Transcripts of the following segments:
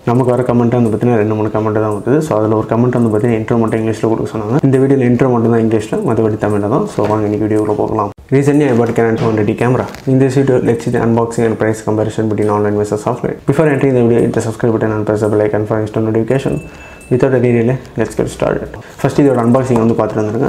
நமக்கு வர கமெண்ட் வந்து பார்த்தீங்கன்னா ரெண்டு மூணு கமெண்ட் தான் வருது ஸோ அதில் ஒரு கமெண்ட் வந்து பார்த்தீங்கன்னா இன்ட்ரோ மட்டும் இங்கிலீஷில் கொடுக்க சொன்னாங்க இந்த வீடியோவில் இன்ட்ரோ மட்டும் தான் இங்கிலீஷில் மற்றபடி தமிழில் தான் ஸோ வாங்க இன்னைக்கு வீடியோவில் போகலாம் Recently, I bought a Canon 200D camera. In this video, let's see the unboxing and price comparison between online versus offline. Before entering the video, hit the subscribe button and press the bell icon for instant notification. Without any delay, let's get started. First, இதோட unboxing வந்து பார்த்துட்டு வந்துருங்க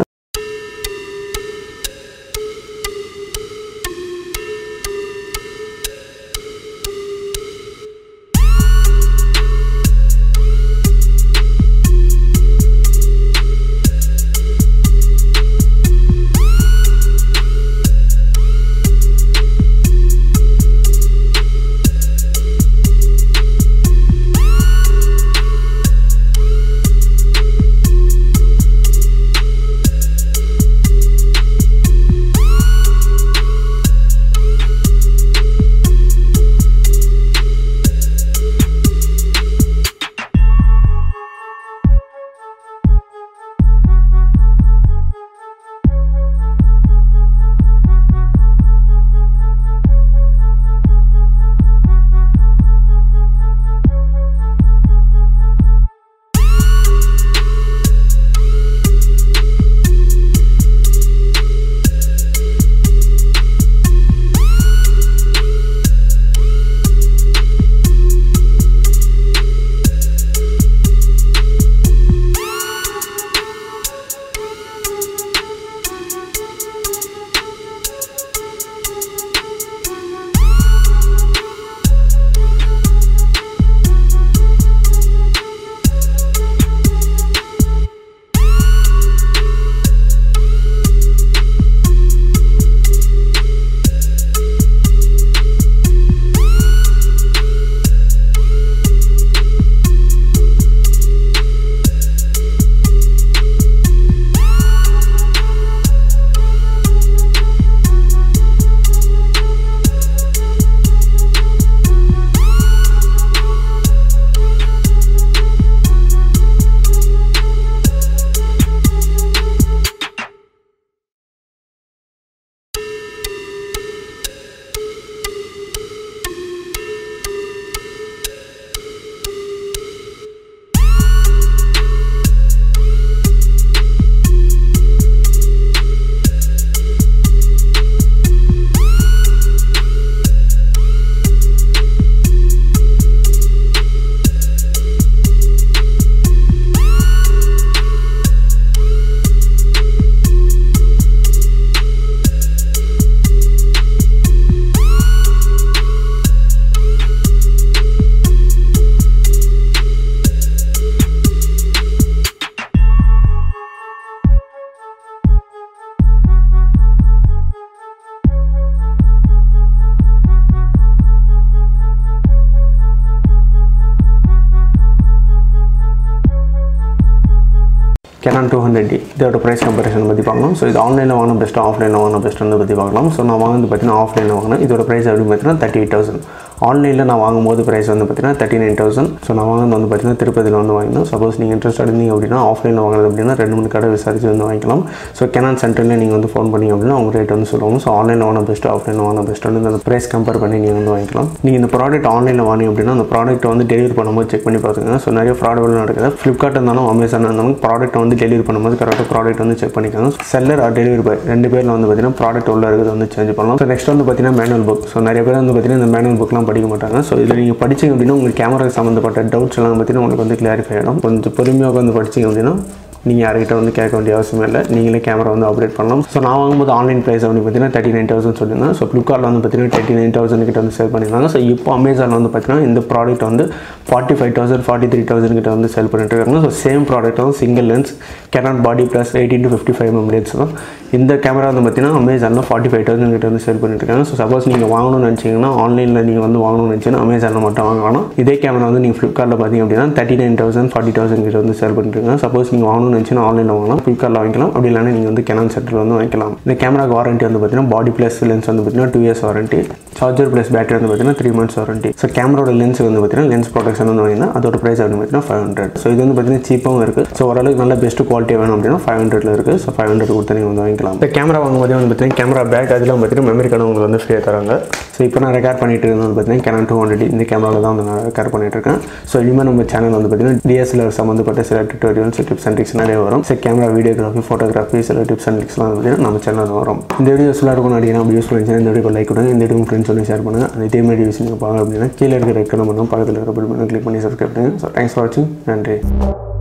Canon two hundred D இதோட price comparison பற்றி பார்க்கலாம் so இது ஆன்லைனில் வாங்கின பெஸ்ட்டு ஆஃப்லைனில் வாங்கின பெஸ்ட்டுன்னு பற்றி பார்க்கலாம் ஸோ நான் வாங்கினது பார்த்தீங்கன்னா ஆஃப்லைனில் வாங்கினேன் இதோட ப்ரைஸ் அப்படின்னு பார்த்தீங்கன்னா தேர்ட்டி எயிட் தௌசண்ட் ஆன்லைனில் நான் வாங்கும்போது ப்ரைஸ் வந்து பார்த்தீங்கன்னா தேர்ட்டி நைன் தௌசண்ட் ஸோ நான் வாங்கினது வந்து பார்த்தீங்கன்னா திருப்பதியில் வந்து வாங்கினோம் சப்போஸ் நீங்கள் இன்ட்ரெஸ்ட் இருந்தீங்க அப்படின்னா ஆஃப்லைனில் வாங்குறது அப்படின்னா ரெண்டு மூணு கடை விசாரிச்சு வந்து வாங்கிக்கலாம் ஸோ கேனான் சென்டரில் நீங்கள் வந்து ஃபோன் பண்ணி அப்படின்னா அவங்க ரேட் வந்து சொல்லுவாங்க ஸோ ஆன்லைனில் வாங்கின பெஸ்ட்டு ஆஃப்லைனில் வாங்கின பெஸ்ட்டு அந்த ப்ரைஸ் கம்பேர் பண்ணி நீங்கள் வந்து வாங்கிக்கலாம் நீங்கள் இந்த ப்ராடக்ட் ஆன்லைனில் வாங்கி அப்படின்னா அந்த ப்ராடக்ட்டை வந்து டெலிவரி பண்ணும்போது செக் பண்ணி பார்த்துங்க ஸோ நிறைய ஃப்ராடுகள் நடக்குது ஃப்ளிப்கார்ட் இருந்தாலும் அமேசான் இருந்தாலும் ப்ராடக்ட் வந்து டெலிவரி பண்ணும்போது கரெக்டாக ப்ராடக்ட் வந்து செக் பண்ணிக்காங்க செல்லர் ஆர் டெலிவரி பாய் ரெண்டு பேரில் வந்து பார்த்தீங்கன்னா ப்ராடக்ட் உள்ள இருக்கிறது வந்து சேஞ்ச் பண்ணலாம் ஸோ நெக்ஸ்ட் வந்து பார்த்தீங்கன்னா மேனுவல் புக் ஸோ நிறைய பேர் வந்து பார்த்தீங்கன்னா இந்த மேனுவல் புக்லாம் படிக்க மாட்டாங்க ஸோ இதில் நீங்கள் படிச்சிங்க அப்படின்னா உங்களுக்கு கேமரா சம்மந்தப்பட்ட டவுட்ஸ் எல்லாம் பார்த்தீங்கன்னா உங்களுக்கு வந்து கிளாரிஃபை ஆகிடும் கொஞ்சம் பொறுமையாக வந்து படிச்சிங்க அப்படின்னா நீங்கள் யார்கிட்ட வந்து கேட்க வேண்டிய அவசியம் இல்லை நீங்களே கேமரா வந்து ஆப்ரேட் பண்ணலாம் ஸோ நான் வாங்கும்போது ஆன்லைன் ப்ரைஸ் வந்து பார்த்தீங்கன்னா தேர்ட்டி நைன் தௌசண்ட் சொல்லியிருந்தேன் ஸோ ஃப்ளிப்கார்ட்டில் வந்து பார்த்தீங்கன்னா தேர்ட்டி நைன் தௌசண்ட் கிட்ட வந்து சேல் பண்ணியிருந்தாங்க ஸோ இப்போ அமேசானில் வந்து பார்த்தீங்கன்னா இந்த ப்ராடக்ட் வந்து forty five thousand forty three thousand கிட்ட வந்து சேல் பண்ணிட்டு இருக்காங்க ஸோ சேம் ப்ராடக்ட் வந்து single lens Canon body plus eighteen to fifty five lens தான் இந்த கேமரா வந்து பார்த்தீங்கன்னா அமேசானில் ஃபார்ட்டி ஃபைவ் தௌசண்ட் கிட்ட வந்து சேல் பண்ணிட்டு இருக்காங்க ஸோ சப்போஸ் நீங்கள் வாங்கணும்னு நினச்சிங்கன்னா ஆன்லைனில் நீங்கள் வந்து வாங்கணும்னு நினச்சிங்கன்னா அமேசானில் மட்டும் வாங்கலாம் இதே கேமரா வந்து நீங்கள் ஃப்ளிப்கார்ட்டில் பார்த்தீங்க அப்படின்னா thirty nine thousand forty thousand கிட்ட வந்து சேல் பண்ணிட்டு இருக்காங்க சப்போஸ் நீங்கள் வாங்கணும்னு நினச்சிங்கன்னா ஆன்லைனில் வாங்கலாம் ஃப்ளிப்கார்ட்டில் வாங்கிக்கலாம் அப்படி இல்லைனா நீங்கள் வந்து கேனான் சென்டரில் வந்து வாங்கிக்கலாம் இந்த கேமராக்கு வாரண்ட்டி வந்து பார்த்தீங்கன்னா பாடி ப்ளஸ் லென்ஸ் வந்து பார்த்தீங்கன்னா two years warranty charger plus battery வந்து பார்த்தீங்கன்னா த்ரீ மந்த்ஸ் வாரண்ட்டி ஸோ கேமராவோட லென்ஸ் வந்து பார்த்தீங்கன்னா லென்ஸ் ப்ரொடக்ஷன் ப்ரொடக்ஷன் வந்து வாங்கினா அதோட ப்ரைஸ் அப்படின்னு பார்த்தீங்கன்னா ஃபைவ் ஹண்ட்ரட் ஸோ இது வந்து பார்த்தீங்கன்னா சீப்பாகவும் இருக்குது ஸோ ஓரளவுக்கு நல்ல பெஸ்ட் குவாலிட்டி வேணும் அப்படின்னா ஃபைவ் ஹண்ட்ரட்ல இருக்குது ஸோ ஃபைவ் ஹண்ட்ரட் கொடுத்து நீங்கள் வந்து வாங்கிக்கலாம் இந்த கேமரா வாங்கும்போதே வந்து பார்த்தீங்கன்னா கேமரா பேக் அதெல்லாம் பார்த்தீங்கன்னா மெமரி கார்டு உங்களுக்கு வந்து ஃப்ரீயாக தராங்க ஸோ இப்போ நான் ரெக்கார்ட் பண்ணிட்டு இருந்தது வந்து பார்த்தீங்கன்னா கேனன் டூ ஹண்ட்ரட் இந்த கேமராவில் தான் வந்து நான் ரெக்கார்ட் பண்ணிட்டு இருக்கேன் ஸோ இனிமேல் நம்ம சேனல் வந்து பார்த்தீங்கன்னா டிஎஸ்எல்ஆர் சம்மந்தப்பட்ட சில டியூட்டோரியல்ஸ் டிப்ஸ் அண்ட் ட்ரிக்ஸ் நிறைய வரும் ஸோ கேமரா வீடியோகிராஃபி ஃபோட்டோகிராஃபி சில டிப்ஸ் அண்ட் ட்ரிக்ஸ்லாம் வந்து பார்த்தீங்கன்னா நம்ம சேனலில் வரும் இந்த வீடியோ யூஸ்ஃபுல்லாக இருக்கும் நினைக்கிறேன் அப்படி யூஸ்ஃபுல் இருந்துச்சுன்னா இந்த வீடியோ லைக் கொடுங்க இந்த வீடியோ ஃப்ரெண்ட்ஸ் சொல்லி ஷேர் பண்ணுங்கள் அந்த இதே மாதிரி வீடியோஸ் நீங்கள் பார்க்க அப்படின்னா கீழே இருக்கிற ரெக்கமெண்ட் பக்கத்தில் இருக்கிற பட்டன் கிளிக் பண்ணி சப்ஸ்கிரைப் பண்ணுங்கள் ஸோ தேங்க்ஸ் ஃபார் வாட்சிங் நன்றி